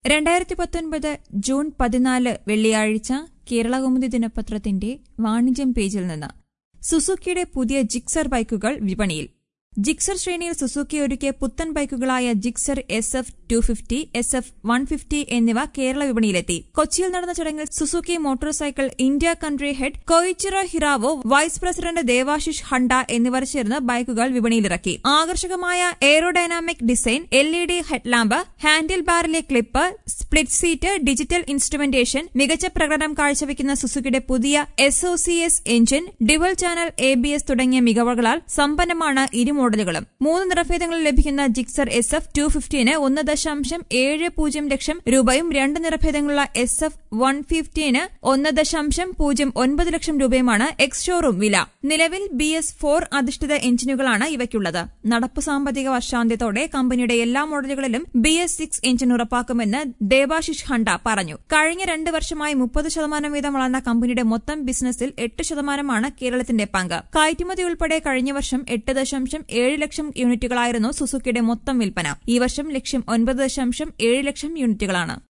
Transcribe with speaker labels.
Speaker 1: രണ്ടായിരത്തി പത്തൊൻപത് ജൂൺ പതിനാല് വെള്ളിയാഴ്ച കേരളകൗമുദി ദിനപത്രത്തിന്റെ വാണിജ്യം പേജിൽ നിന്ന് സുസുക്കിയുടെ പുതിയ ജിക്സർ ബൈക്കുകൾ വിപണിയിൽ ജിക്സർ ശ്രേണിയിൽ സുസുക്കി ഒരുക്കിയ പുത്തൻ ബൈക്കുകളായ Gixxer S F two fifty S F one fifty എന്നിവ കേരള വിപണിയിലെത്തി കൊച്ചിയിൽ നടന്ന ചടങ്ങിൽ Suzuki motorcycle India country head Koichiro Hirao vice president Devashish Handa എന്നിവർ ചേർന്ന് ബൈക്കുകൾ വിപണിയിലിറക്കി ആകർഷകമായ aerodynamic design L E D headlamp handle ബാറിലെ clip split seat digital instrumentation മികച്ച പ്രകടനം കാഴ്ചവെക്കുന്ന സുസുക്കിയുടെ പുതിയ S O C S engine dual channel A B S തുടങ്ങിയ മികവുകളാൽ സമ്പന്നമാണ് ഇരു മോഡലുകളും മൂന്ന് നിറഭേദങ്ങളിൽ ലഭിക്കുന്ന ജിക്സർ എസ് എഫ് ടു ഫിഫ്റ്റീന് ഒന്ന് ദശാംശം ഏഴ് പൂജ്യം ലക്ഷം രൂപയും രണ്ട് നിറഭേദങ്ങളുള്ള എസ് എഫ് വൺ ഫിഫ്റ്റീന് ഒന്ന് ദശാംശം പൂജ്യം ഒൻപത് ലക്ഷം രൂപയുമാണ് എക്സ് ഷോറൂം വില നിലവിൽ ബി എസ് ഫോർ അധിഷ്ഠിത എഞ്ചിനുകളാണ് ഇവയ്ക്കുള്ളത് നടപ്പ് സാമ്പത്തിക വർഷാന്ത്യത്തോടെ കമ്പനിയുടെ എല്ലാ മോഡലുകളിലും ബി എസ് സിക്സ് എഞ്ചിൻ ഉറപ്പാക്കുമെന്ന് ദേവാശിഷ് ഹണ്ട പറഞ്ഞു കഴിഞ്ഞ രണ്ട് വർഷമായി മുപ്പത് ശതമാനം വീതം വളർന്ന കമ്പനിയുടെ മൊത്തം ബിസിനസ്സിൽ എട്ട് ശതമാനമാണ് കേരളത്തിന്റെ പങ്ക് കയറ്റുമതി ഉൾപ്പെടെ കഴിഞ്ഞ വർഷം എട്ട് ദശാംശം ഏഴ് ലക്ഷം യൂണിറ്റുകളായിരുന്നു സുസുക്കിയുടെ മൊത്തം വിൽപ്പന ഈ വർഷം ലക്ഷ്യം ഒൻപത് ദശാംശം ഏഴ് ലക്ഷം യൂണിറ്റുകളാണ്